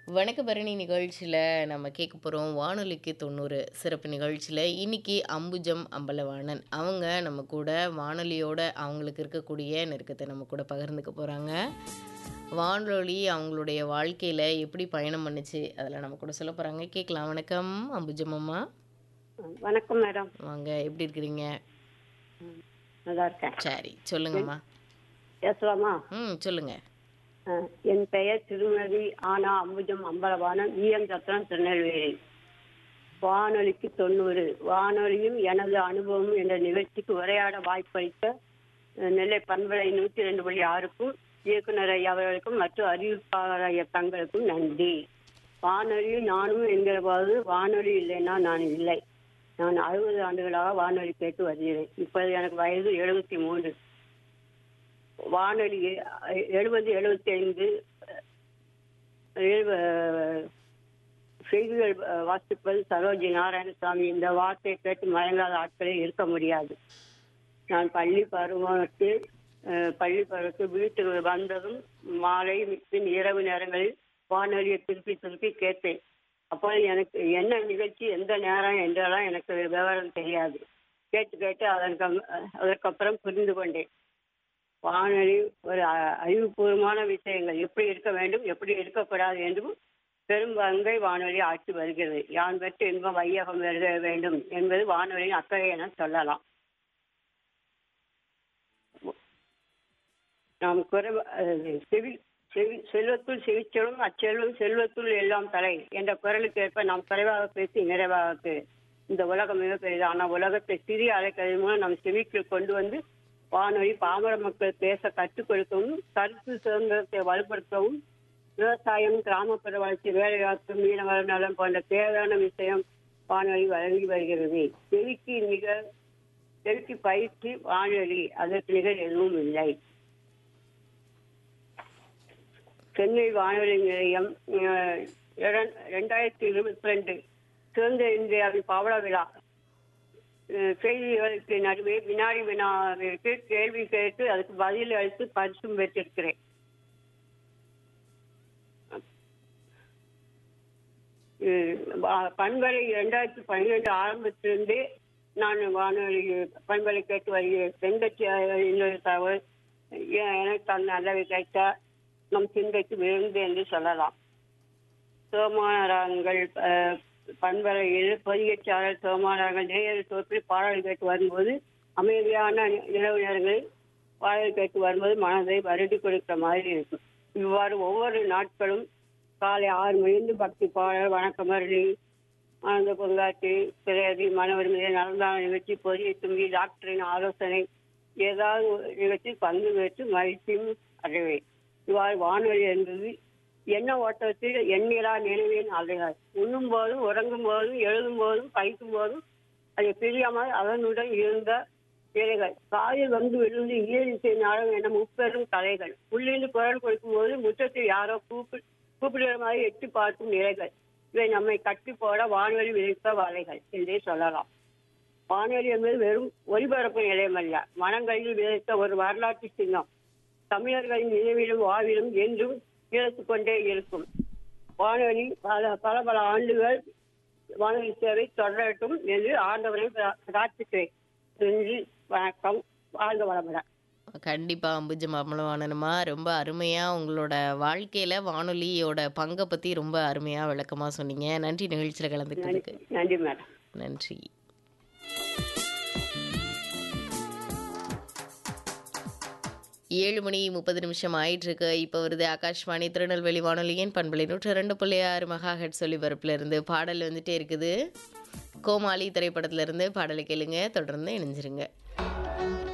வணக்க பரணி நிகழ்ச்சியில் நம்ம கேட்க போகிறோம் வானொலிக்கு தொண்ணூறு சிறப்பு நிகழ்ச்சியில் இன்னைக்கு அம்புஜம் அம்பலவாணன் அவங்க நம்ம கூட வானொலியோட அவங்களுக்கு இருக்கக்கூடிய நெருக்கத்தை நம்ம கூட பகிர்ந்துக்க போகிறாங்க வானொலி அவங்களுடைய வாழ்க்கையில் எப்படி பயணம் பண்ணுச்சு அதெல்லாம் நம்ம கூட சொல்ல போகிறாங்க கேட்கலாம் வணக்கம் அம்புஜம் அம்மா வணக்கம் மேடம் வாங்க எப்படி இருக்கிறீங்க நல்லா இருக்கேன் சரி சொல்லுங்கம்மா பேசலாமா ம் சொல்லுங்கள் அஹ், என் பெயர் திருமதி ஆனா அம்புஜம் அம்பலவாணன் ஈஎம் சத்திரம் திருநெல்வேலி வானொலிக்கு தொண்ணூறு வானொலியும் எனது அனுபவமும் என்ற நிகழ்ச்சிக்கு உரையாட வாய்ப்பளித்த அஹ், நெல்லை பண்பலை நூற்றி ரெண்டு புள்ளி ஆறுக்கும் இயக்குனர் ஐயா அவர்களுக்கும் மற்றும் அறிவிப்பாளர் ஐயா தங்களுக்கும் நன்றி வானொலியில் நானும் என்கிற போது வானொலி இல்லைன்னா நான் இல்லை நான் அறுபது ஆண்டுகளாக வானொலி கேட்டு வருகிறேன் இப்போது எனக்கு வயது எழுபத்தி மூன்று வானொலி எழுபது எழுபத்தி ஐந்து செய்திகள் அஹ், வாசிப்பது சரோஜி நாராயணசாமி இந்த வார்த்தையை கேட்டு மயங்காத ஆட்களே இருக்க முடியாது நான் பள்ளி பருவத்தில் அஹ், பள்ளி பருவத்தில் வீட்டுக்கு வந்ததும் மாலை பின் இரவு நேரங்களில் வானொலியை திருப்பி திருப்பி கேட்பேன் அப்போது எனக்கு என்ன நிகழ்ச்சி எந்த நேரம் என்றெல்லாம் எனக்கு விவரம் தெரியாது கேட்டு கேட்டு அதற்கு அதற்கப்புறம் புரிந்து கொண்டேன் வானொலி ஒரு அ- அறிவுபூர்வமான விஷயங்கள் எப்படி இருக்க வேண்டும் எப்படி இருக்கக்கூடாது என்றும் பெரும் பங்கை வானொலி ஆற்றி வருகிறது யான் பெற்று இன்பம் வையகம் எழுத வேண்டும் என்பது வானொலியின் அக்கறை என சொல்லலாம் நாம் குறை செவி செவி செல்வத்துள் செவிச்செல்வம் அச்செல்வம் செல்வத்துள் எல்லாம் தலை என்ற குரலுக்கு ஏற்ப நாம் குறைவாக பேசி நிறைவாக பே- இந்த உலகம் மிக பெரியது ஆனால் உலகத்தை சிறிய அலைக்கதை மூலம் நம் செவிக்கு கொண்டு வந்து வானொலி பாமர மக்கள் பேச கற்றுக் கொடுக்கவும் கருத்து சுதந்திரத்தை வலுப்படுத்தவும் விவசாயம் கிராமப்புற வளர்ச்சி வேலைவாய்ப்பு மீனவர் நலம் போன்ற தேவையான விஷயம் வானொலி வழங்கி வருகிறது செவிக்கு மிக செவிக்கு பயிற்சி வானொலி அதற்கு நிகர் எதுவும் இல்லை சென்னை வானொலி நிலையம் அஹ், இரண்- ரெண்டாயிரத்தி இருபத்தி ரெண்டு சுதந்திர இந்தியாவின் பவள விழா அஹ், செய்திகளுக்கு நடுவே வினாடி வினாவிற்கு கேள்வி கேட்டு அதுக்கு பதில் அளித்து பரிசும் பெற்றிருக்கிறேன் அஹ், வா- பண்பலை இரண்டாயிரத்தி பன்னிரெண்டு ஆரம்பத்திலிருந்தே நான் வானொலி பண்பலை கேட்டு வருகிறேன் தென்கட்சி இன்னொரு தகவல் எ- எனக்கு அந்த நல்லவை கேட்க நம் சிந்தைக்கு விழுந்து என்று சொல்லலாம் சோமானராங்கள் அஹ், பண்பலையில் பொதிகச்சாளர் சோமானராங்கள் நேயர் தோற்றில் பாடல் கேட்டு வரும்போது அமைதியான நி- நிலவு நேரங்களில் பாடல் கேட்டு வரும்போது மனதை வருடி கொடுக்கிற மாதிரி இருக்கும் இவ்வாறு ஒவ்வொரு நாட்களும் காலை ஆறு மணிந்து பக்தி பாடல் வணக்கமரளி ஆனந்த பொங்காட்சி பிறகு மனவருமையை நடந்தான நிகழ்ச்சி பொதிய தும்பி டாக்டரின் ஆலோசனை ஏதாவது ஒரு நிகழ்ச்சி பங்கு பெற்று மகிழ்ச்சியும் அடைவேன் இவ்வாறு வானொலி என்பது எண்ண ஓட்டத்தில் எண்ணிலா நினைவின் அலைகள் உண்ணும் போதும் உறங்கும் போதும் எழுதும் போதும் படிக்கும் போதும் அதை பிரியாமல் அதனுடன் இருந்த இலைகள் காயில் வந்து விழுந்து இயலிசை நாடகம் என முப்பெரும் கலைகள் உள்ளிருந்து குரல் கொடுக்கும் போது முற்றத்தில் யாரோ கூப்பி கூப்பிடுற மாதிரி எட்டி பார்க்கும் இலைகள் இவை நம்மை கட்டி போட வானொலி விதித்த வலைகள் என்றே சொல்லலாம் வானொலி என்பது வெறும் ஒலிபரப்பு நிலையமல்ல மனங்களில் விதைத்த ஒரு வரலாற்று சின்னம் தமிழர்களின் நினைவிலும் வாழ்விலும் என்றும் இழத்துக் கொண்டே இருக்கும் வானொலி பல பல பல ஆண்டுகள் வானொலி சேவை தொடரட்டும் என்று ஆண்டவரை பிரா- பிரார்த்திக்கிறேன் நன்றி வணக்கம் வாழ்க வளமுடன் கண்டிப்பாக அம்புஜம் அமலவாணனுமா ரொம்ப அருமையாக உங்களோட வாழ்க்கையில் வானொலியோட பங்கை பற்றி ரொம்ப அருமையாக விளக்கமாக சொன்னீங்க நன்றி நிகழ்ச்சியில் கலந்துக்கிட்டதுக்கு நன்றி மேடம் நன்றி ஏழு மணி முப்பது நிமிஷம் ஆயிட்டு இருக்கு இப்போ வருது ஆகாஷ்வாணி திருநெல்வேலி வானொலியின் பண்பலை நூற்று ரெண்டு புள்ளி ஆறு மெகா ஹெட் ஒலிபரப்புல இருந்து பாடல் வந்துட்டே இருக்குது கோமாளி திரைப்படத்துல இருந்து பாடலை கேளுங்க தொடர்ந்து இணைஞ்சிருங்க